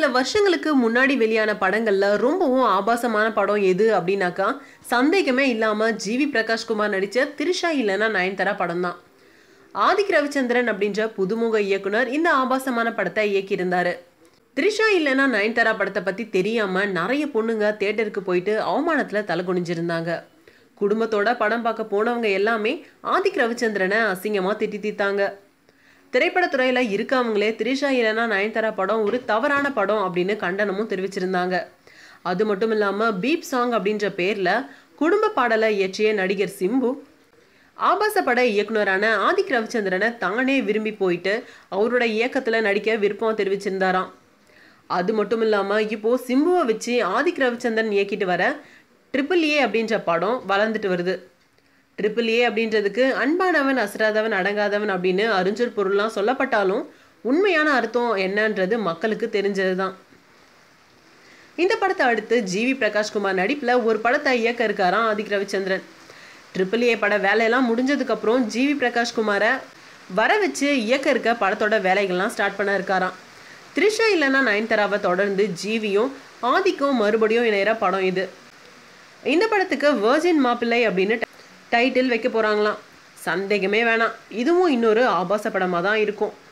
வருஷங்களுக்கு முன்னாடி வெளியான படங்கள்ல ரொம்பவும் ஆபாசமான படம் எது அப்படின்னாக்கா சந்தேகமே இல்லாம ஜிவி பிரகாஷ்குமார் நடிச்ச திரிஷா இல்லைன்னா நயன்தாரா படம் தான் ஆதிக் ரவிச்சந்திரன் அப்படின்ற புதுமுக இயக்குனர் இந்த ஆபாசமான படத்தை இயக்கியிருந்தாரு த்ரிஷா இல்லைன்னா நயன்தாரா படத்தை பத்தி தெரியாம நிறைய பொண்ணுங்க தேட்டருக்கு போயிட்டு அவமானத்துல தலை குனிஞ்சிருந்தாங்க குடும்பத்தோட படம் பார்க்க போனவங்க எல்லாமே ஆதிக் ரவிச்சந்திரனை அசிங்கமா திட்டி தீத்தாங்க திரைப்படத்துறையில இருக்கவங்களே த்ரிஷா இல்லைன்னா நயன்தாரா படம் ஒரு தவறான படம் அப்படின்னு கண்டனமும் தெரிவிச்சிருந்தாங்க அது மட்டும் இல்லாம பீப் சாங் அப்படின்ற பேர்ல குடும்ப பாடலை இயற்றிய நடிகர் சிம்பு ஆபாச பட இயக்குனரான ஆதிக் ரவிச்சந்திரனை தானே விரும்பி போயிட்டு அவரோட இயக்கத்துல நடிக்க விருப்பம் தெரிவிச்சிருந்தாராம் அது மட்டும் இல்லாம இப்போ சிம்புவை வச்சு ஆதிக் ரவிச்சந்திரன் இயக்கிட்டு வர ட்ரிபிள் ஏ அப்படின்ற படம் வளர்ந்துட்டு வருது ட்ரிபிள் ஏ அப்படின்றதுக்கு அன்பானவன் அசராதவன் அடங்காதவன் அப்படின்னு அறிஞர் பொருள்லாம் சொல்லப்பட்டாலும் உண்மையான அர்த்தம் என்னன்றது மக்களுக்கு தெரிஞ்சது தான் இந்த படத்தை அடுத்து ஜிவி பிரகாஷ்குமார் நடிப்பில் ஒரு படத்தை இயக்க இருக்காராம் ஆதிக் ரவிச்சந்திரன் ட்ரிபிள் ஏ பட வேலையெல்லாம் முடிஞ்சதுக்கப்புறம் ஜிவி பிரகாஷ்குமாரை வர வச்சு இயக்க இருக்க படத்தோட வேலைகள்லாம் ஸ்டார்ட் பண்ண இருக்காராம் த்ரிஷா இல்லைன்னா நயன்தாராவை தொடர்ந்து ஜிவியும் ஆதிக்கும் மறுபடியும் இணையிற படம் இது இந்த படத்துக்கு வேர்ஜின் மாப்பிள்ளை அப்படின்னு டைட்டில் வைக்க போகிறாங்களாம் சந்தேகமே வேணாம் இதுவும் இன்னொரு ஆபாச படமாக தான் இருக்கும்